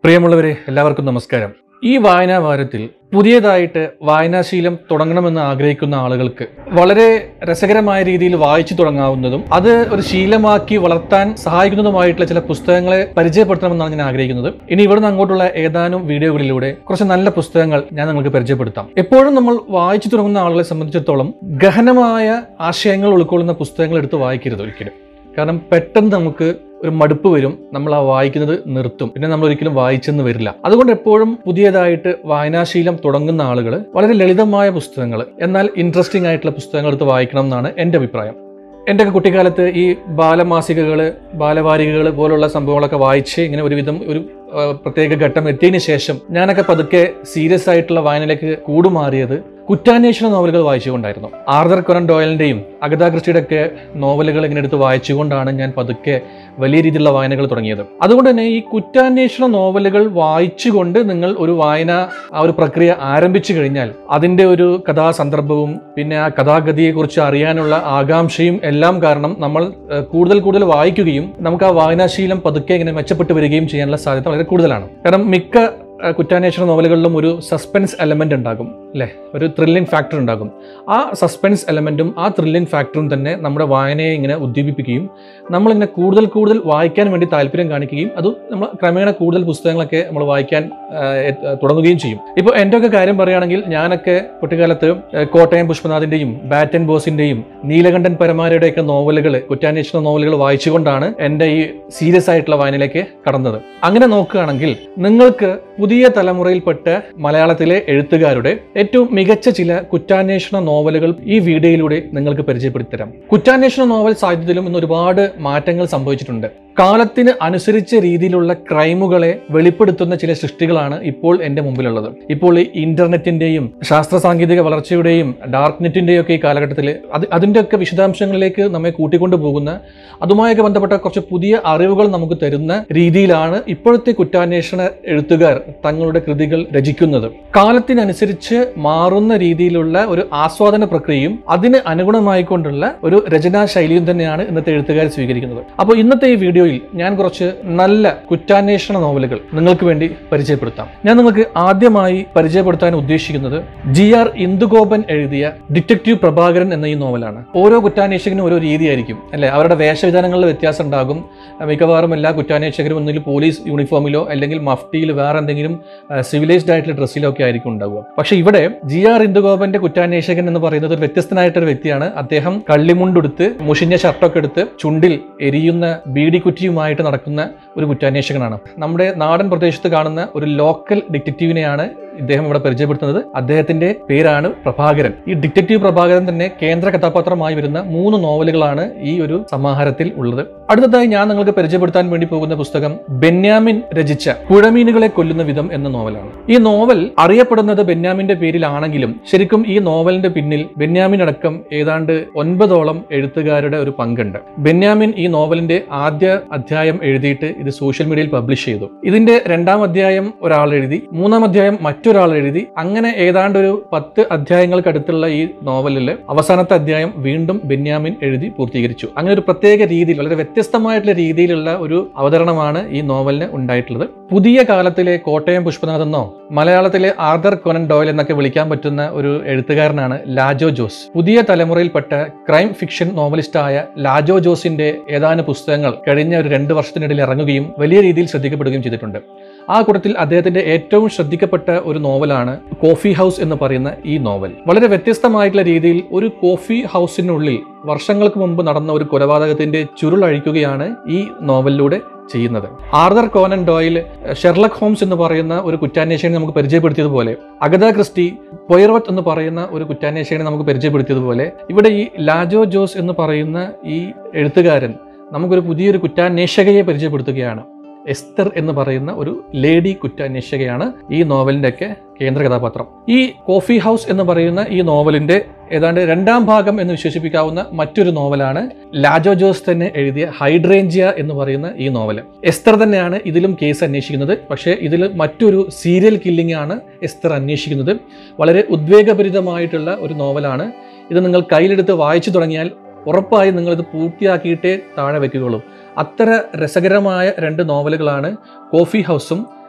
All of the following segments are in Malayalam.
പ്രിയമുള്ളവരെ എല്ലാവർക്കും നമസ്കാരം ഈ വായനാ വാരത്തിൽ പുതിയതായിട്ട് വായനാശീലം തുടങ്ങണമെന്ന് ആഗ്രഹിക്കുന്ന ആളുകൾക്ക് വളരെ രസകരമായ രീതിയിൽ വായിച്ചു തുടങ്ങാവുന്നതും അത് ഒരു ശീലമാക്കി വളർത്താൻ സഹായിക്കുന്നതുമായിട്ടുള്ള ചില പുസ്തകങ്ങളെ പരിചയപ്പെടുത്തണമെന്നാണ് ഞാൻ ആഗ്രഹിക്കുന്നത് ഇനി ഇവിടുന്ന് അങ്ങോട്ടുള്ള ഏതാനും വീഡിയോകളിലൂടെ കുറച്ച് നല്ല പുസ്തകങ്ങൾ ഞാൻ നിങ്ങൾക്ക് പരിചയപ്പെടുത്താം എപ്പോഴും നമ്മൾ വായിച്ചു തുടങ്ങുന്ന ആളുകളെ സംബന്ധിച്ചിടത്തോളം ഗഹനമായ ആശയങ്ങൾ ഉൾക്കൊള്ളുന്ന പുസ്തകങ്ങൾ എടുത്ത് വായിക്കരുത് ഒരിക്കലും കാരണം പെട്ടെന്ന് നമുക്ക് ഒരു മടുപ്പ് വരും നമ്മൾ ആ വായിക്കുന്നത് നിർത്തും പിന്നെ നമ്മൾ ഒരിക്കലും വായിച്ചെന്ന് വരില്ല അതുകൊണ്ട് എപ്പോഴും പുതിയതായിട്ട് വായനാശീലം തുടങ്ങുന്ന ആളുകൾ വളരെ ലളിതമായ പുസ്തകങ്ങൾ എന്നാൽ ഇൻട്രസ്റ്റിംഗ് ആയിട്ടുള്ള പുസ്തകങ്ങൾ എടുത്ത് വായിക്കണം എന്നാണ് എൻ്റെ അഭിപ്രായം എൻ്റെയൊക്കെ കുട്ടിക്കാലത്ത് ഈ ബാലമാസികകൾ ബാലവാരികകൾ പോലുള്ള സംഭവങ്ങളൊക്കെ വായിച്ച് ഇങ്ങനെ ഒരുവിധം ഒരു ആ, പ്രത്യേക ഘട്ടം എത്തിയതിന് ശേഷം ഞാനൊക്കെ പതുക്കെ സീരിയസ് ആയിട്ടുള്ള വായനയിലേക്ക് കൂടുമാറിയത് കുറ്റാന്വേഷണ നോവലുകൾ വായിച്ചുകൊണ്ടായിരുന്നു ആർദർ കൊറൻ ഡോയലിൻ്റെയും അഗത ക്രിസ്റ്റിയുടെ ഒക്കെ നോവലുകൾ ഇങ്ങനെ എടുത്ത് വായിച്ചുകൊണ്ടാണ് ഞാൻ പതുക്കെ വലിയ രീതിയിലുള്ള വായനകൾ തുടങ്ങിയത് അതുകൊണ്ട് തന്നെ ഈ കുറ്റാന്വേഷണ നോവലുകൾ വായിച്ചുകൊണ്ട് നിങ്ങൾ ഒരു വായന ആ ഒരു പ്രക്രിയ ആരംഭിച്ചു കഴിഞ്ഞാൽ അതിൻ്റെ ഒരു കഥാസന്ദർഭവും പിന്നെ ആ കഥാഗതിയെക്കുറിച്ച് അറിയാനുള്ള ആകാംക്ഷയും എല്ലാം കാരണം നമ്മൾ ഏഹ്, കൂടുതൽ കൂടുതൽ വായിക്കുകയും നമുക്ക് ആ വായനാശീലം പതുക്കെ ഇങ്ങനെ മെച്ചപ്പെട്ട് വരികയും ചെയ്യാനുള്ള സാധ്യത വളരെ കൂടുതലാണ് കാരണം മിക്ക ഏഹ്, കുറ്റാന്വേഷണ നോവലുകളിലും ഒരു സസ്പെൻസ് എലമെന്റ് ഉണ്ടാകും അല്ലേ ഒരു ത്രില്ലിംഗ് ഫാക്ടർ ഉണ്ടാകും ആ സസ്പെൻസ് എലമെന്റും ആ ത്രില്ലിംഗ് ഫാക്ടറും തന്നെ നമ്മുടെ വായനയെ ഇങ്ങനെ ഉദ്ദീപിപ്പിക്കുകയും നമ്മളിങ്ങനെ കൂടുതൽ കൂടുതൽ വായിക്കാൻ വേണ്ടി താല്പര്യം കാണിക്കുകയും അത് നമ്മൾ ക്രമേണ കൂടുതൽ പുസ്തകങ്ങളൊക്കെ നമ്മൾ വായിക്കാൻ ആ, എ- തുടങ്ങുകയും ചെയ്യും ഇപ്പോൾ എൻ്റെ ഒക്കെ കാര്യം പറയുകയാണെങ്കിൽ ഞാനൊക്കെ കുട്ടിക്കാലത്ത് ഏ, കോട്ടയം പുഷ്പനാഥിൻ്റെയും ബാറ്റൻ ബോസിൻ്റെയും നീലകണ്ഠൻ പരമാരയുടെയൊക്കെ നോവലുകൾ കുറ്റാന്വേഷണ നോവലുകൾ വായിച്ചുകൊണ്ടാണ് എൻ്റെ ഈ സീരിയസ് ആയിട്ടുള്ള വായനയിലേക്ക് കടന്നത് അങ്ങനെ നോക്കുകയാണെങ്കിൽ നിങ്ങൾക്ക് പുതിയ തലമുറയിൽപ്പെട്ട മലയാളത്തിലെ എഴുത്തുകാരുടെ ഏറ്റവും മികച്ച ചില കുറ്റാന്വേഷണ നോവലുകൾ ഈ വീഡിയോയിലൂടെ നിങ്ങൾക്ക് പരിചയപ്പെടുത്തി തരാം കുറ്റാന്വേഷണ നോവൽ സാഹിത്യത്തിലും ഇന്ന് ഒരുപാട് മാറ്റങ്ങൾ സംഭവിച്ചിട്ടുണ്ട് കാലത്തിന് അനുസരിച്ച രീതിയിലുള്ള ക്രൈമുകളെ വെളിപ്പെടുത്തുന്ന ചില സൃഷ്ടികളാണ് ഇപ്പോൾ എൻ്റെ മുമ്പിലുള്ളത് ഇപ്പോൾ ഈ ഇന്റർനെറ്റിന്റെയും ശാസ്ത്ര സാങ്കേതിക വളർച്ചയുടെയും ഡാർക്ക് നെറ്റിന്റെയും ഒക്കെ ഈ കാലഘട്ടത്തിൽ അത് അതിൻ്റെ ഒക്കെ വിശദാംശങ്ങളിലേക്ക് നമ്മെ കൂട്ടിക്കൊണ്ടു പോകുന്ന അതുമായൊക്കെ ബന്ധപ്പെട്ട കുറച്ച് പുതിയ അറിവുകൾ നമുക്ക് തരുന്ന രീതിയിലാണ് ഇപ്പോഴത്തെ കുറ്റാന്വേഷണ എഴുത്തുകാർ തങ്ങളുടെ കൃതികൾ രചിക്കുന്നത് കാലത്തിനനുസരിച്ച് മാറുന്ന രീതിയിലുള്ള ഒരു ആസ്വാദന പ്രക്രിയയും അതിന് അനുഗുണമായിക്കൊണ്ടുള്ള ഒരു രചനാ ശൈലിയും തന്നെയാണ് ഇന്നത്തെ എഴുത്തുകാർ സ്വീകരിക്കുന്നത് അപ്പോൾ ഇന്നത്തെ ഈ വീഡിയോയിൽ ഞാൻ കുറച്ച് നല്ല കുറ്റാന്വേഷണ നോവലുകൾ നിങ്ങൾക്ക് വേണ്ടി പരിചയപ്പെടുത്താം ഞാൻ നിങ്ങൾക്ക് ആദ്യമായി പരിചയപ്പെടുത്താൻ ഉദ്ദേശിക്കുന്നത് ജി ആർ ഇന്ദുഗോപൻ എഴുതിയ ഡിറ്റക്റ്റീവ് പ്രഭാകരൻ എന്ന ഈ നോവലാണ് ഓരോ കുറ്റാന്വേഷകനും ഓരോ രീതിയായിരിക്കും അല്ലെ അവരുടെ വേഷവിധാനങ്ങളിൽ വ്യത്യാസം ഉണ്ടാകും മിക്കവാറും എല്ലാ കുറ്റാന്വേഷകരും ഒന്നുകിൽ പോലീസ് യൂണിഫോമിലോ അല്ലെങ്കിൽ മഫ്റ്റിയിൽ വേറെ എന്തെങ്കിലും സിവിലൈസ്ഡ് ആയിട്ടുള്ള ഡ്രസ്സിലോ ഒക്കെ ആയിരിക്കും ഉണ്ടാവുക പക്ഷെ ഇവിടെ ജി ആർ ഇന്ദുഗോപന്റെ കുറ്റാന്വേഷകൻ എന്ന് പറയുന്നത് ഒരു വ്യത്യസ്തനായിട്ടൊരു വ്യക്തിയാണ് അദ്ദേഹം കള്ളിമുണ്ടെടുത്ത് മുഷിഞ്ഞ ഷർട്ടൊക്കെ എടുത്ത് ചുണ്ടിൽ എരിയുന്ന ബീഡിക്കുറ്റിയുമായിട്ട് നടക്കുന്ന ഒരു കുറ്റാന്വേഷകനാണ് നമ്മുടെ നാടൻ പ്രദേശത്ത് കാണുന്ന ഒരു ലോക്കൽ ഡിറ്റക്റ്റീവിനെയാണ് ഇദ്ദേഹം ഇവിടെ പരിചയപ്പെടുത്തുന്നത് അദ്ദേഹത്തിന്റെ പേരാണ് പ്രഭാകരൻ ഈ ഡിറ്റക്റ്റീവ് പ്രഭാകരൻ തന്നെ കേന്ദ്ര കഥാപാത്രമായി വരുന്ന മൂന്ന് നോവലുകളാണ് ഈ ഒരു സമാഹാരത്തിൽ ഉള്ളത് അടുത്തതായി ഞാൻ നിങ്ങൾക്ക് പരിചയപ്പെടുത്താൻ വേണ്ടി പോകുന്ന പുസ്തകം ബെന്യാമിൻ രചിച്ച പുഴമീനുകളെ കൊല്ലുന്ന വിധം എന്ന നോവലാണ് ഈ നോവൽ അറിയപ്പെടുന്നത് ബെന്യാമിന്റെ പേരിലാണെങ്കിലും ശരിക്കും ഈ നോവലിന്റെ പിന്നിൽ ബെന്യാമിൻ അടക്കം ഏതാണ്ട് ഒൻപതോളം എഴുത്തുകാരുടെ ഒരു പങ്കുണ്ട് ബെന്യാമിൻ ഈ നോവലിന്റെ ആദ്യ അധ്യായം എഴുതിയിട്ട് ഇത് സോഷ്യൽ മീഡിയയിൽ പബ്ലിഷ് ചെയ്തു ഇതിന്റെ രണ്ടാം അധ്യായം ഒരാൾ എഴുതി മൂന്നാം അധ്യായം മറ്റൊരാൾ എഴുതി അങ്ങനെ ഏതാണ്ട് ഒരു പത്ത് അധ്യായങ്ങൾക്കടുത്തുള്ള ഈ നോവലിൽ അവസാനത്തെ അധ്യായം വീണ്ടും ബെന്യാമിൻ എഴുതി പൂർത്തീകരിച്ചു അങ്ങനെ ഒരു പ്രത്യേക രീതിയിൽ വളരെ വ്യത്യസ്തമായിട്ടുള്ള രീതിയിലുള്ള ഒരു അവതരണമാണ് ഈ നോവലിന് ഉണ്ടായിട്ടുള്ളത് പുതിയ കാലത്തിലെ കോട്ടയം പുഷ്പനാഥ് എന്നോ മലയാളത്തിലെ ആർദർ കൊനൻ ഡോയൽ എന്നൊക്കെ വിളിക്കാൻ പറ്റുന്ന ഒരു എഴുത്തുകാരനാണ് ലാജോ ജോസ് പുതിയ തലമുറയിൽപ്പെട്ട ക്രൈം ഫിക്ഷൻ നോവലിസ്റ്റായ ലാജോ ജോസിന്റെ ഏതാനും പുസ്തകങ്ങൾ കഴിഞ്ഞ ഒരു രണ്ട് വർഷത്തിനിടയിൽ ഇറങ്ങുകയും വലിയ രീതിയിൽ ശ്രദ്ധിക്കപ്പെടുകയും ചെയ്തിട്ടുണ്ട് ആ കൂട്ടത്തിൽ അദ്ദേഹത്തിന്റെ ഏറ്റവും ശ്രദ്ധിക്കപ്പെട്ട ഒരു നോവലാണ് കോഫി ഹൗസ് എന്ന് പറയുന്ന ഈ നോവൽ വളരെ വ്യത്യസ്തമായിട്ടുള്ള രീതിയിൽ ഒരു കോഫി ഹൗസിനുള്ളിൽ വർഷങ്ങൾക്ക് മുമ്പ് നടന്ന ഒരു കൊലപാതകത്തിന്റെ ചുരുളഴിക്കുകയാണ് ഈ നോവലിലൂടെ ചെയ്യുന്നത് Arthur Conan Doyle Sherlock Holmes എന്ന് പറയുന്ന ഒരു കുറ്റാന്വേഷകനെ നമുക്ക് പരിചയപ്പെടുത്തിയതുപോലെ അഗത ക്രിസ്റ്റി പൊയർവത്ത് എന്ന് പറയുന്ന ഒരു കുറ്റാന്വേഷകനെ നമുക്ക് പരിചയപ്പെടുത്തിയതുപോലെ ഇവിടെ ഈ ലാജോ ജോസ് എന്ന് പറയുന്ന ഈ എഴുത്തുകാരൻ നമുക്കൊരു പുതിയൊരു കുറ്റാന്വേഷകയെ പരിചയപ്പെടുത്തുകയാണ് എസ്തർ എന്ന് പറയുന്ന ഒരു ലേഡി കുറ്റാന്വേഷകയാണ് ഈ നോവലിന്റെ ഒക്കെ കേന്ദ്ര കഥാപാത്രം ഈ കോഫി ഹൗസ് എന്ന് പറയുന്ന ഈ നോവലിന്റെ ഏതാണ്ട് രണ്ടാം ഭാഗം എന്ന് വിശേഷിപ്പിക്കാവുന്ന മറ്റൊരു നോവലാണ് ലാജോ ജോസ് തന്നെ എഴുതിയ ഹൈഡ്രേഞ്ചിയ എന്ന് പറയുന്ന ഈ നോവൽ എസ്തർ തന്നെയാണ് ഇതിലും കേസ് അന്വേഷിക്കുന്നത് പക്ഷേ ഇതിൽ മറ്റൊരു സീരിയൽ കില്ലിംഗ് ആണ് എസ്തർ അന്വേഷിക്കുന്നത് വളരെ ഉദ്വേഗഭരിതമായിട്ടുള്ള ഒരു നോവലാണ് ഇത് നിങ്ങൾ കയ്യിലെടുത്ത് വായിച്ചു തുടങ്ങിയാൽ ഉറപ്പായും നിങ്ങളിത് പൂർത്തിയാക്കിയിട്ടേ താഴെ വയ്ക്കുകയുള്ളൂ അത്ര രസകരമായ രണ്ട് നോവലുകളാണ് കോഫി ഹൗസും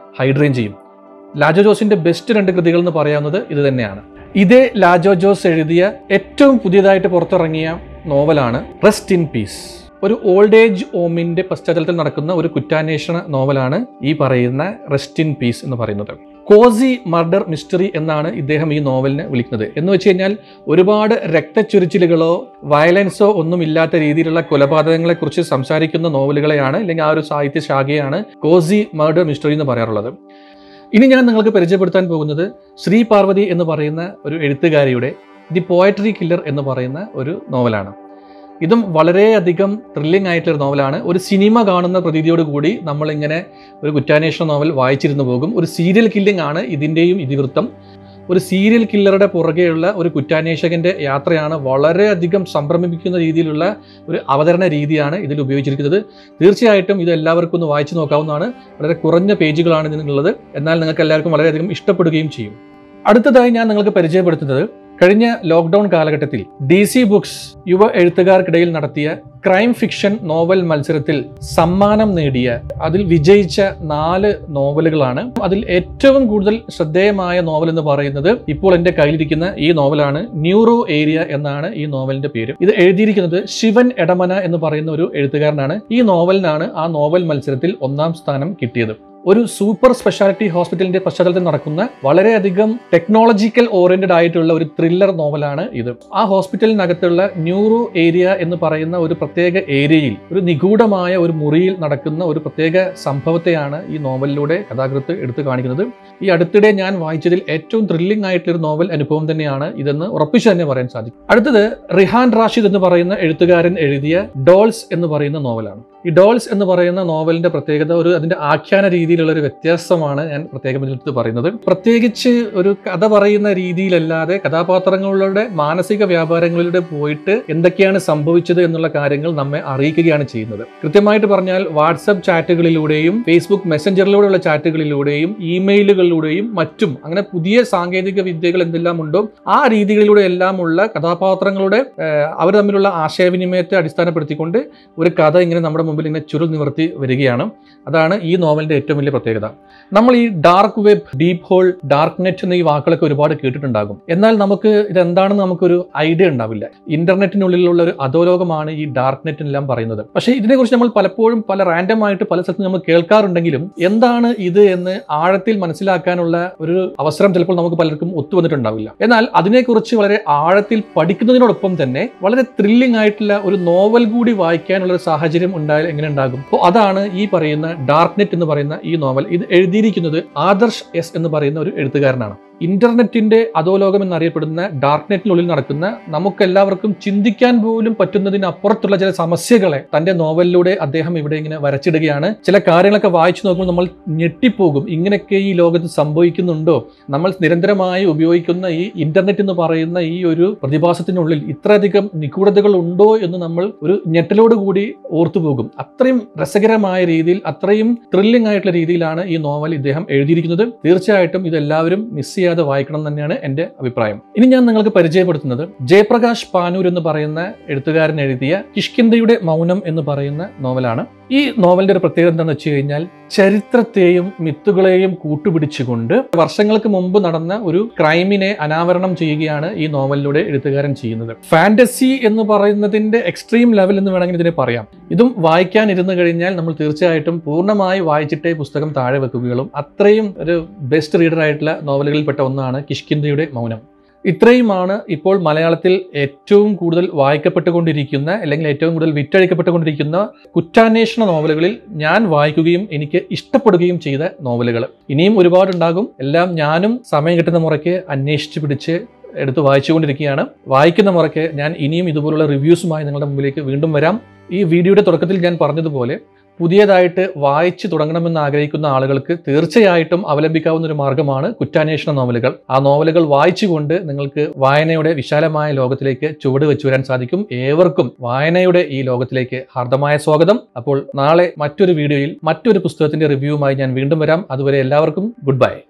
ഹൈഡ്രേഞ്ചയും ലാജോ ജോസിന്റെ ബെസ്റ്റ് രണ്ട് കൃതികൾ എന്ന് പറയാവുന്നത് ഇത് തന്നെയാണ് ഇതേ ലാജോ ജോസ് എഴുതിയ ഏറ്റവും പുതിയതായിട്ട് പുറത്തിറങ്ങിയ നോവലാണ് റെസ്റ്റ് ഇൻ പീസ് ഒരു ഓൾഡ് ഏജ് ഹോമിന്റെ പശ്ചാത്തലത്തിൽ നടക്കുന്ന ഒരു കുറ്റാന്വേഷണ നോവലാണ് ഈ പറയുന്ന റെസ്റ്റ് ഇൻ പീസ് എന്ന് പറയുന്നത് കോസി മർഡർ മിസ്റ്ററി എന്നാണ് ഇദ്ദേഹം ഈ നോവലിനെ വിളിക്കുന്നത് എന്ന് വെച്ച് കഴിഞ്ഞാൽ ഒരുപാട് രക്തച്ചൊരിച്ചിലുകളോ വയലൻസോ ഒന്നും ഇല്ലാത്ത രീതിയിലുള്ള കൊലപാതകങ്ങളെ കുറിച്ച് സംസാരിക്കുന്ന നോവലുകളെയാണ് അല്ലെങ്കിൽ ആ ഒരു സാഹിത്യ ശാഖയാണ് കോസി മർഡർ മിസ്റ്ററി എന്ന് പറയാറുള്ളത് ഇനി ഞാൻ നിങ്ങൾക്ക് പരിചയപ്പെടുത്താൻ പോകുന്നത് ശ്രീ പാർവതി എന്ന് പറയുന്ന ഒരു എഴുത്തുകാരിയുടെ ദി പോയട്രി കില്ലർ എന്ന് പറയുന്ന ഒരു നോവലാണ് ഇതും വളരെയധികം ത്രില്ലിംഗ് ആയിട്ടുള്ള ഒരു നോവലാണ് ഒരു സിനിമ കാണുന്ന പ്രതീതിയോട് കൂടി നമ്മളിങ്ങനെ ഒരു കുറ്റാന്വേഷണ നോവൽ വായിച്ചിരുന്നു പോകും ഒരു സീരിയൽ കില്ലിംഗ് ആണ് ഇതിൻ്റെയും ഇതിവൃത്തം ഒരു സീരിയൽ കില്ലറുടെ പുറകെയുള്ള ഒരു കുറ്റാന്വേഷകന്റെ യാത്രയാണ് വളരെയധികം സംഭ്രമിപ്പിക്കുന്ന രീതിയിലുള്ള ഒരു അവതരണ രീതിയാണ് ഇതിൽ ഉപയോഗിച്ചിരിക്കുന്നത് തീർച്ചയായിട്ടും ഇത് എല്ലാവർക്കും ഒന്ന് വായിച്ചു നോക്കാവുന്നതാണ് വളരെ കുറഞ്ഞ പേജുകളാണ് ഇതിനുള്ളത് എന്നാൽ നിങ്ങൾക്ക് എല്ലാവർക്കും വളരെയധികം ഇഷ്ടപ്പെടുകയും ചെയ്യും അടുത്തതായി ഞാൻ നിങ്ങൾക്ക് പരിചയപ്പെടുത്തുന്നത് കഴിഞ്ഞ ലോക്ക്ഡൌൺ കാലഘട്ടത്തിൽ ഡി സി ബുക്സ് യുവ എഴുത്തുകാർക്കിടയിൽ നടത്തിയ ക്രൈം ഫിക്ഷൻ നോവൽ മത്സരത്തിൽ സമ്മാനം നേടിയ അതിൽ വിജയിച്ച നാല് നോവലുകളാണ് അതിൽ ഏറ്റവും കൂടുതൽ ശ്രദ്ധേയമായ നോവൽ എന്ന് പറയുന്നത് ഇപ്പോൾ എൻ്റെ കയ്യിലിരിക്കുന്ന ഈ നോവലാണ് ന്യൂറോ ഏരിയ എന്നാണ് ഈ നോവലിന്റെ പേര് ഇത് എഴുതിയിരിക്കുന്നത് ശിവൻ എടമന എന്ന് പറയുന്ന ഒരു എഴുത്തുകാരനാണ് ഈ നോവലിനാണ് ആ നോവൽ മത്സരത്തിൽ ഒന്നാം സ്ഥാനം കിട്ടിയത് ഒരു സൂപ്പർ സ്പെഷ്യാലിറ്റി ഹോസ്പിറ്റലിന്റെ പശ്ചാത്തലത്തിൽ നടക്കുന്ന വളരെയധികം ടെക്നോളജിക്കൽ ഓറിയന്റഡ് ആയിട്ടുള്ള ഒരു ത്രില്ലർ നോവലാണ് ഇത് ആ ഹോസ്പിറ്റലിനകത്തുള്ള ന്യൂറോ ഏരിയ എന്ന് പറയുന്ന ഒരു പ്രത്യേക ഏരിയയിൽ ഒരു നിഗൂഢമായ ഒരു മുറിയിൽ നടക്കുന്ന ഒരു പ്രത്യേക സംഭവത്തെയാണ് ഈ നോവലിലൂടെ കഥാകൃത്ത് എടുത്തു കാണിക്കുന്നത് ഈ അടുത്തിടെ ഞാൻ വായിച്ചതിൽ ഏറ്റവും ത്രില്ലിംഗ് ആയിട്ടുള്ള ഒരു നോവൽ അനുഭവം തന്നെയാണ് ഇതെന്ന് ഉറപ്പിച്ചു തന്നെ പറയാൻ സാധിക്കും അടുത്തത് റിഹാൻ റാഷിദ് എന്ന് പറയുന്ന എഴുത്തുകാരൻ എഴുതിയ ഡോൾസ് എന്ന് പറയുന്ന നോവലാണ് ഈ ഡോൾസ് എന്ന് പറയുന്ന നോവലിന്റെ പ്രത്യേകത ഒരു അതിന്റെ ആഖ്യാന രീതിയിലുള്ള ഒരു വ്യത്യാസമാണ് ഞാൻ പ്രത്യേകം എടുത്ത് പറയുന്നത് പ്രത്യേകിച്ച് ഒരു കഥ പറയുന്ന രീതിയിലല്ലാതെ കഥാപാത്രങ്ങളുടെ മാനസിക വ്യാപാരങ്ങളിലൂടെ പോയിട്ട് എന്തൊക്കെയാണ് സംഭവിച്ചത് എന്നുള്ള കാര്യങ്ങൾ നമ്മെ അറിയിക്കുകയാണ് ചെയ്യുന്നത് കൃത്യമായിട്ട് പറഞ്ഞാൽ വാട്സപ്പ് ചാറ്റുകളിലൂടെയും ഫേസ്ബുക്ക് മെസ്സഞ്ചറിലൂടെയുള്ള ചാറ്റുകളിലൂടെയും ഇമെയിലുകളിലൂടെയും മറ്റും അങ്ങനെ പുതിയ സാങ്കേതിക വിദ്യകൾ എന്തെല്ലാം ഉണ്ടോ ആ രീതികളിലൂടെ എല്ലാമുള്ള കഥാപാത്രങ്ങളുടെ അവർ തമ്മിലുള്ള ആശയവിനിമയത്തെ അടിസ്ഥാനപ്പെടുത്തിക്കൊണ്ട് ഒരു കഥ ഇങ്ങനെ നമ്മുടെ മുമ്പിൽ ഇങ്ങനെ ചുരുൾ നിവർത്തി വരികയാണ് അതാണ് ഈ നോവലിന്റെ ഏറ്റവും വലിയ പ്രത്യേകത നമ്മൾ ഈ dark web deep hole dark net എന്ന ഈ വാക്കുകളൊക്കെ ഒരുപാട് കേട്ടിട്ടുണ്ടാകും എന്നാൽ നമുക്ക് ഇതെന്താണെന്ന് നമുക്കൊരു ഐഡിയ ഉണ്ടാവില്ല ഇന്റർനെറ്റിനുള്ളിലുള്ള ഒരു അധോലോകമാണ് ഈ ഡാർക്ക് നെറ്റ് എല്ലാം പറയുന്നത് പക്ഷേ ഇതിനെക്കുറിച്ച് നമ്മൾ പലപ്പോഴും പല റാൻഡം ആയിട്ട് പല സ്ഥലത്തും നമ്മൾ കേൾക്കാറുണ്ടെങ്കിലും എന്താണ് ഇത് എന്ന് ആഴത്തിൽ മനസ്സിലാക്കാനുള്ള ഒരു അവസരം ചിലപ്പോൾ നമുക്ക് പലർക്കും ഒത്തുവന്നിട്ടുണ്ടാവില്ല എന്നാൽ അതിനെക്കുറിച്ച് വളരെ ആഴത്തിൽ പഠിക്കുന്നതിനോടൊപ്പം തന്നെ വളരെ ത്രില്ലിംഗ് ആയിട്ടുള്ള ഒരു നോവൽ കൂടി വായിക്കാനുള്ള ഒരു സാഹചര്യം ഉണ്ടായാൽ എങ്ങനെ ഉണ്ടാകും അപ്പോൾ അതാണ് ഈ പറയുന്ന ഡാർക്ക് നെറ്റ് എന്ന് പറയുന്ന ഈ നോവൽ ഇത് എഴുതിയിരിക്കുന്നത് ആദർശ് എസ് എന്ന് പറയുന്ന ഒരു എഴുത്തുകാരനാണ് ഇന്റർനെറ്റിന്റെ അധോലോകം എന്നറിയപ്പെടുന്ന ഡാർക്ക് നെറ്റിനുള്ളിൽ നടക്കുന്ന നമുക്കെല്ലാവർക്കും ചിന്തിക്കാൻ പോലും പറ്റുന്നതിനപ്പുറത്തുള്ള ചില സമസ്യകളെ തന്റെ നോവലിലൂടെ അദ്ദേഹം ഇവിടെ ഇങ്ങനെ വരച്ചിടുകയാണ് ചില കാര്യങ്ങളൊക്കെ വായിച്ചു നോക്കുമ്പോൾ നമ്മൾ ഞെട്ടിപ്പോകും ഇങ്ങനെയൊക്കെ ഈ ലോകത്ത് സംഭവിക്കുന്നുണ്ടോ നമ്മൾ നിരന്തരമായി ഉപയോഗിക്കുന്ന ഈ ഇന്റർനെറ്റ് എന്ന് പറയുന്ന ഈ ഒരു പ്രതിഭാസത്തിനുള്ളിൽ ഇത്രയധികം നിഗൂഢതകൾ ഉണ്ടോ എന്ന് നമ്മൾ ഒരു ഞെട്ടലോട് കൂടി ഓർത്തുപോകും അത്രയും രസകരമായ രീതിയിൽ അത്രയും ത്രില്ലിംഗ് ആയിട്ടുള്ള രീതിയിലാണ് ഈ നോവൽ ഇദ്ദേഹം എഴുതിയിരിക്കുന്നത് തീർച്ചയായിട്ടും ഇത് എല്ലാവരും മിസ് ചെയ്യാതെ വായിക്കണം തന്നെയാണ് എൻ്റെ അഭിപ്രായം ഇനി ഞാൻ നിങ്ങൾക്ക് പരിചയപ്പെടുത്തുന്നത് ജയപ്രകാശ് പാനൂർ എന്ന് പറയുന്ന എഴുത്തുകാരൻ എഴുതിയ കിഷ്കിന്തയുടെ മൗനം എന്ന് പറയുന്ന നോവലാണ് ഈ നോവലിന്റെ ഒരു പ്രത്യേകത എന്താണെന്ന് വെച്ച് കഴിഞ്ഞാൽ ചരിത്രത്തെയും മിത്തുകളെയും കൂട്ടുപിടിച്ചുകൊണ്ട് വർഷങ്ങൾക്ക് മുമ്പ് നടന്ന ഒരു ക്രൈമിനെ അനാവരണം ചെയ്യുകയാണ് ഈ നോവലിലൂടെ എഴുത്തുകാരൻ ചെയ്യുന്നത് ഫാന്റസി എന്ന് പറയുന്നതിന്റെ എക്സ്ട്രീം ലെവൽ എന്ന് വേണമെങ്കിൽ ഇതിനെ പറയാം ഇതും വായിക്കാൻ ഇരുന്ന് കഴിഞ്ഞാൽ നമ്മൾ തീർച്ചയായിട്ടും പൂർണ്ണമായി വായിച്ചിട്ടേ പുസ്തകം താഴെ വെക്കുകയുള്ളൂ അത്രയും ഒരു ബെസ്റ്റ് റീഡർ ആയിട്ടുള്ള നോവലുകളിൽപ്പെട്ട ഒന്നാണ് കിഷ്കിന്തയുടെ മൗനം ഇത്രയുമാണ് ഇപ്പോൾ മലയാളത്തിൽ ഏറ്റവും കൂടുതൽ വായിക്കപ്പെട്ടുകൊണ്ടിരിക്കുന്ന അല്ലെങ്കിൽ ഏറ്റവും കൂടുതൽ വിറ്റഴിക്കപ്പെട്ടുകൊണ്ടിരിക്കുന്ന കുറ്റാന്വേഷണ നോവലുകളിൽ ഞാൻ വായിക്കുകയും എനിക്ക് ഇഷ്ടപ്പെടുകയും ചെയ്ത നോവലുകൾ ഇനിയും ഒരുപാടുണ്ടാകും എല്ലാം ഞാനും സമയം കിട്ടുന്ന മുറയ്ക്ക് അന്വേഷിച്ച് പിടിച്ച് എടുത്ത് വായിച്ചുകൊണ്ടിരിക്കുകയാണ് വായിക്കുന്ന മുറയ്ക്ക് ഞാൻ ഇനിയും ഇതുപോലുള്ള റിവ്യൂസുമായി നിങ്ങളുടെ മുമ്പിലേക്ക് വീണ്ടും വരാം ഈ വീഡിയോയുടെ തുടക്കത്തിൽ ഞാൻ പറഞ്ഞതുപോലെ പുതിയതായിട്ട് വായിച്ചു തുടങ്ങണമെന്ന് ആഗ്രഹിക്കുന്ന ആളുകൾക്ക് തീർച്ചയായിട്ടും അവലംബിക്കാവുന്ന ഒരു മാർഗമാണ് കുറ്റാന്വേഷണ നോവലുകൾ ആ നോവലുകൾ വായിച്ചുകൊണ്ട് നിങ്ങൾക്ക് വായനയുടെ വിശാലമായ ലോകത്തിലേക്ക് ചുവട് വെച്ചു വരാൻ സാധിക്കും ഏവർക്കും വായനയുടെ ഈ ലോകത്തിലേക്ക് ഹാർദമായ സ്വാഗതം അപ്പോൾ നാളെ മറ്റൊരു വീഡിയോയിൽ മറ്റൊരു പുസ്തകത്തിന്റെ റിവ്യൂവുമായി ഞാൻ വീണ്ടും വരാം അതുവരെ എല്ലാവർക്കും ഗുഡ് ബൈ